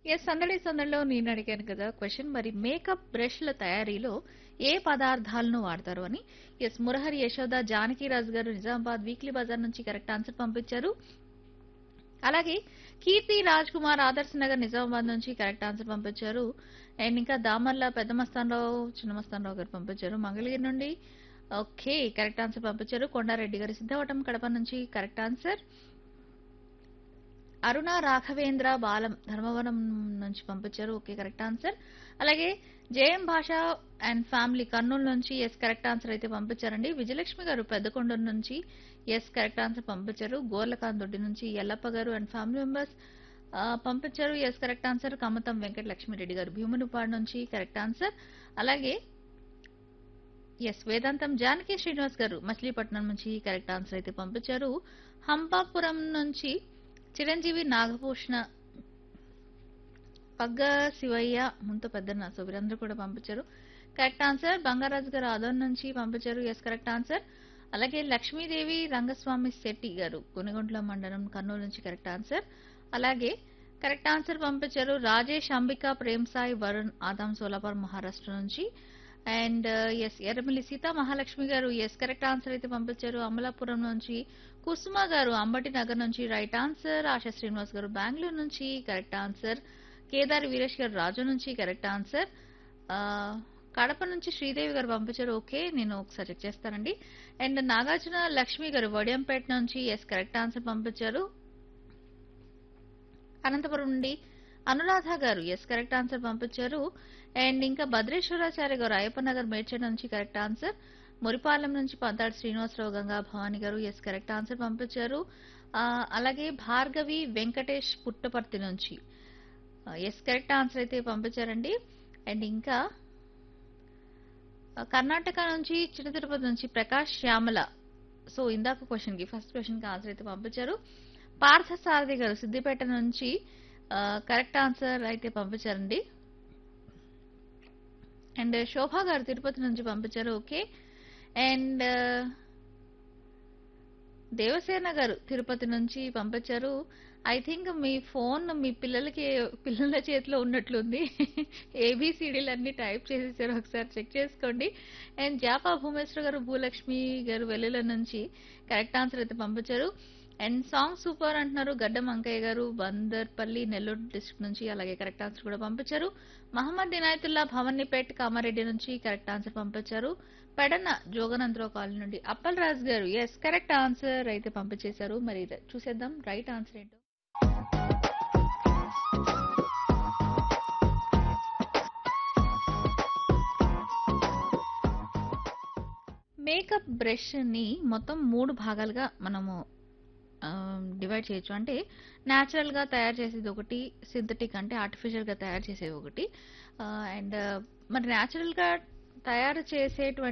yes సందడి సందడిలో నేను అడిగాను కదా క్వశ్చన్ మరి మేకప్ బ్రష్ల తయారీలో ఏ పదార్థాలను వాడతారు అని ఎస్ మురహరి యశోద జానకిరాజు గారు నిజామాబాద్ వీక్లీ బజార్ నుంచి కరెక్ట్ ఆన్సర్ పంపించారు అలాగే కీర్తి రాజ్ కుమార్ ఆదర్శ్ నగర్ నిజామాబాద్ నుంచి కరెక్ట్ ఆన్సర్ పంపించారు అండ్ ఇంకా దామర్ల పెద్ద మస్తానరావు చిన్న మస్తానరావు గారు పంపించారు మంగళగిరి నుండి ఓకే కరెక్ట్ ఆన్సర్ పంపించారు కొండారెడ్డి గారు సిద్ధవటం కడప నుంచి కరెక్ట్ ఆన్సర్ అరుణ రాఘవేంద్ర బాలం ధర్మవరం నుంచి పంపించారు ఓకే కరెక్ట్ ఆన్సర్ అలాగే JM Basha and family Kurnool నుంచి ఎస్ కరెక్ట్ ఆన్సర్ అయితే పంపించారండి విజయలక్ష్మి గారు పెద్దకొండూరు నుంచి ఎస్ కరెక్ట్ ఆన్సర్ పంపించారు గోర్లకాంత్ దొడ్డి నుంచి Yellappa garu and family members పంపించారు yes correct answer Kamatam Venkata Lakshmireddy garu Bheemunipadu నుంచి కరెక్ట్ ఆన్సర్ అలాగే ఎస్ వేదాంతం జానకి శ్రీనివాస్ గారు మచిలీపట్నం నుంచి కరెక్ట్ ఆన్సర్ అయితే పంపించారు హంపాపురం నుంచి చిరంజీవి నాగభూషణ పగ్గ శివయ్య ముంత పెద్దన్న సో వీరందరూ కూడా పంపించారు కరెక్ట్ ఆన్సర్ బంగారాజు గారు ఆదోన్ నుంచి పంపించారు ఎస్ కరెక్ట్ ఆన్సర్ అలాగే లక్ష్మీదేవి రంగస్వామి శెట్టి గారు కొనిగుంట్ల మండలం కర్నూలు నుంచి కరెక్ట్ ఆన్సర్ అలాగే కరెక్ట్ ఆన్సర్ పంపించారు రాజేష్ అంబిక ప్రేమ్ సాయి వరుణ్ ఆదాం సోలాపూర్ మహారాష్ట్ర నుంచి and S Erramilli Sita Mahalakshmi garu yes correct answer అయితే పంపించారు అమలాపురం నుంచి కుసుమ గారు అంబటి నగర్ నుంచి రైట్ ఆన్సర్ ఆశా శ్రీనివాస్ గారు బెంగళూరు నుంచి కరెక్ట్ ఆన్సర్ కేదారి వీరేష్ గారు రాజు నుంచి కరెక్ట్ ఆన్సర్ ఆ, కడప నుంచి శ్రీదేవి గారు పంపించారు ఓకే నేను ఒకసారి చెక్ చేస్తానండి అండ్ నాగార్జున లక్ష్మి గారు వడియంపేట నుంచి ఎస్ కరెక్ట్ ఆన్సర్ పంపించారు అనంతపురం నుండి Anuradha garu yes correct answer పంపించారు అండ్ ఇంకా భద్రేశ్వరాచార్య గారు అయ్యప్ప నగర్ మేడ్చల్ నుంచి కరెక్ట్ ఆన్సర్ మురిపాలెం నుంచి పంతాడు శ్రీనివాసరావు గంగా భవాని గారు ఎస్ కరెక్ట్ ఆన్సర్ పంపించారు ఆ, అలాగే భార్గవి వెంకటేష్ పుట్టపర్తి నుంచి ఎస్ కరెక్ట్ ఆన్సర్ అయితే పంపించారండి అండ్ ఇంకా ఆ, కర్ణాటక నుంచి చిన్న తిరుపతి నుంచి ప్రకాష్ శ్యామల సో ఇందాక క్వశ్చన్ కి ఫస్ట్ క్వశ్చన్ కి ఆన్సర్ అయితే పంపించారు పార్థ సారథి గారు సిద్దిపేట నుంచి కరెక్ట్ ఆన్సర్ అయితే పంపించారండి అండ్ శోభా గారు తిరుపతి నుంచి పంపించారు ఓకే అండ్ దేవసేన గారు తిరుపతి నుంచి పంపించారు ఐ థింక్ మీ ఫోన్ మీ పిల్లలకి పిల్లల చేతిలో ఉన్నట్లుంది ఏబిసిడీలు అన్ని టైప్ చేసేసారు ఒకసారి చెక్ చేసుకోండి అండ్ జాపా భూమేశ్వర గారు భూలక్ష్మి గారు వెల్లుల నుంచి కరెక్ట్ ఆన్సర్ అయితే పంపించారు అండ్ సాంగ్ సూపర్ అంటున్నారు గడ్డం అంకయ్య గారు బందర్పల్లి నెల్లూరు డిస్ట్రిక్ట్ నుంచి అలాగే కరెక్ట్ ఆన్సర్ కూడా పంపించారు మహమ్మద్ ఇనాయతుల్లా భవన్నిపేట్ కామారెడ్డి నుంచి కరెక్ట్ ఆన్సర్ పంపించారు పెడన్న జోగనంతరావు కాలనీ నుండి అప్పల్ రాజు గారు ఎస్ కరెక్ట్ ఆన్సర్ అయితే పంపించేశారు మరి ఇది చూసేద్దాం రైట్ ఆన్సర్ ఏంటో మేకప్ బ్రష్ ని మొత్తం మూడు భాగాలుగా మనము డివైడ్ చేయొచ్చు అంటే న్యాచురల్ గా తయారు చేసేది ఒకటి సింథటిక్ అంటే ఆర్టిఫిషియల్ గా తయారు చేసేది ఒకటి అండ్ మరి న్యాచురల్ గా తయారు చేసేటువంటి